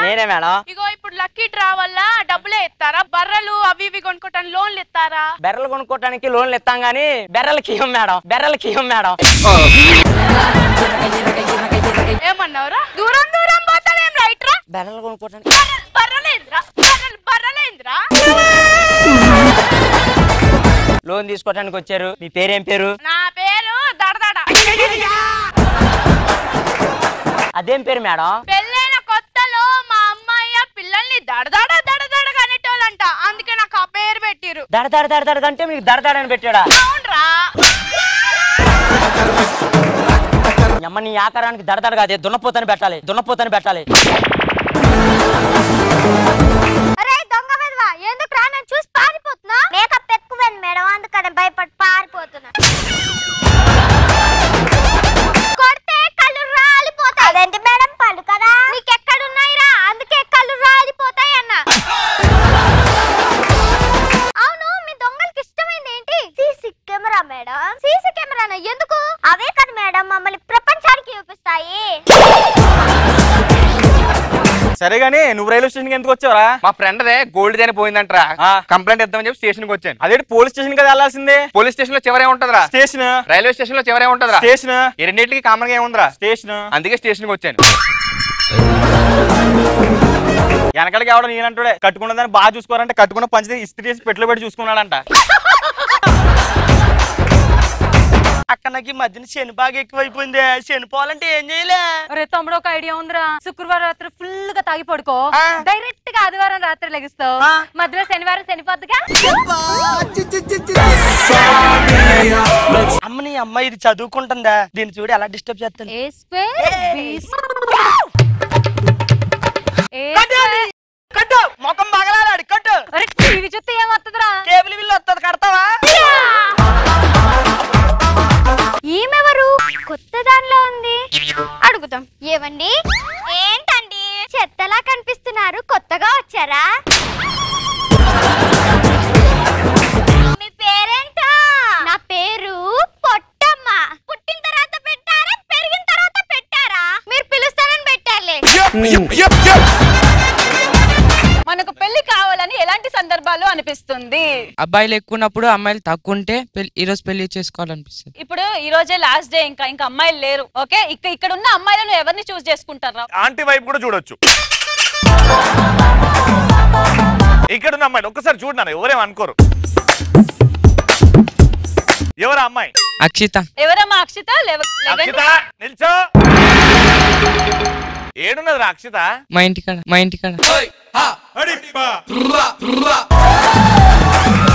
నేనే మేడం ఇగో ఇప్పుడు lucky draw వల్ల డబ్బులే ఇస్తారా బర్రెలు అవి ఇవి కొనుక్కోటానికి లోన్లు ఇస్తారా బెర్రలు కొనుక్కోవడానికి లోన్లు ఇస్తాం గానీ బెర్రలకి ఇవ్వం మేడం బెర్రలకి ఇవ్వం మేడం ఏమన్నావురా దూరం దూరం పోతావేం రైట్ రా బెర్రలు కొనుక్కోవడానికి బర్రెలేంద్రా బర్రెలు బర్రెలేంద్రా లోన్ తీసుకోవడానికి వచ్చారు మీ పేరేం పేరు నా పేరు దడదడ అదేం పేరు మేడం పెళ్ళైన కొత్తలో మా అమ్మాయి పిల్లల్ని దడదడ దడదడ కనేటోళ్ళంట అందుకే నాకు ఆ పేరు పెట్టిరు దడ దడ దడ దడ అంటే మీకు దడ దడ అని పెట్టాడా అవునరా మీ అమ్మ నీ ఆకారానికి దడ దడ కాదే దున్నపోతని పెట్టాలి దున్నపోతని పెట్టాలి అరే దొంగ వెధవా ఎందుకు రా నన్ను చూసి పారిపోతున్నా మేకప్ ఎక్కువైంది మేడం అందుకని భయపడి పారిపోతున్నా కొడితే కళ్ళు రాలిపోతాయి అదేంటి మేడం పళ్ళు కదా నీకెక్కడున్నాయిరా అందుకే కళ్ళు రాలిపోతాయి అన్న అవును మీ దొంగలకి ఇష్టమైంది ఏంటి సీసీ కెమెరా మేడం సీసీ కెమెరానా ఎందుకు అవే కదా మేడం మమ్మల్ని ప్రపంచానికి చూపిస్తాయి సరే గానీ నువ్వు రైల్వే స్టేషన్ ఎందుకు వచ్చావరా మా ఫ్రెండ్ దే గోల్డ్ చైన్ పోయిందంటరా ఆ. కంప్లైంట్ ఇద్దామని చెప్పి స్టేషన్ కి వచ్చాను అదేంటి పోలీస్ స్టేషన్ కదా వెళ్ళాల్సిందే పోలీస్ స్టేషన్ లో చివరే ఉంటదిరా స్టేషన్ రైల్వే స్టేషన్ లో చివరే ఉంటదిరా స్టేషన్ ఈ రెండింటికి కామన్ గా ఏముందిరా స్టేషన్ అందుకే స్టేషన్ కి వచ్చాను వెనకాలకి ఎవడో నేనంటాడే కట్టుకున్న దాన్ని బాగా చూసుకోవాలంటే కట్టుకున్న పంచితే ఇస్త్రీ చేసి పెట్టులో పెట్టి చూసుకున్నాడంట అక్క నాకు ఈ మధ్యన శని బాగా ఎక్కువైపోయింది శని పోవాలంటే ఏం చేయలే ఒరే తమ్ముడు ఒక ఐడియా ఉందిరా శుక్రవారం రాత్రి ఫుల్ గా తాగి పడుకో డైరెక్ట్ గా ఆదివారం రాత్రి లెగిస్తావు మధ్యలో శనివారం శనిపోద్దుగా అమ్మని అమ్మాయి ఇది చదువుకుంటుందా దీన్ని చూడు ఎలా డిస్టర్బ్ చేస్తుంది A square B A square కట్టు ముఖం పగలాడు కట్టు ఒరే టీవీ చూస్తే ఏమవుతుందిరా కేబుల్ బిల్లు వస్తుంది కడతావా ఈమెవరు కొత్త దానిలో ఉంది అడుగుదాం ఏవండి ఏంటండి చెత్తలా కనిపిస్తున్నారు కొత్తగా వచ్చారా మీ పేరేంటో నా పేరు పొట్టమ్మ పుట్టిన తర్వాత పెట్టారా పెరిగిన తర్వాత పెట్టారా మీరు పిలుస్తారని పెట్టారులే మనకు పెళ్లి కావాలని ఎలాంటి సందర్భాలు అనిపిస్తుంది అబ్బాయిలు ఎక్కువ ఉన్నప్పుడు అమ్మాయిలు తక్కువ ఉంటే పెళ్లి- ఈ రోజు పెళ్లి చేసుకోవాలనిపిస్తుంది ఇప్పుడు ఈ రోజే లాస్ట్ డే ఇంకా ఇంకా అమ్మాయిలు లేరు ఓకే ఇక్కడ ఇక్కడ ఉన్న అమ్మాయిలను ఎవరిని చూస్ చేసుకుంటారా ఆంటీ వైపు కూడా చూడొచ్చు ఇక్కడ ఉన్న అమ్మాయిలు ఒక్కసారి చూడన్నాను ఎవరేం అనుకోరు ఎవరా అమ్మాయి అక్షిత ఎవరమ్మా అక్షిత లేవ- అక్షిత లేవండి. నిల్చో ఏడున్నది అక్షిత మా ఇంటికాడ మా ఇంటికాడ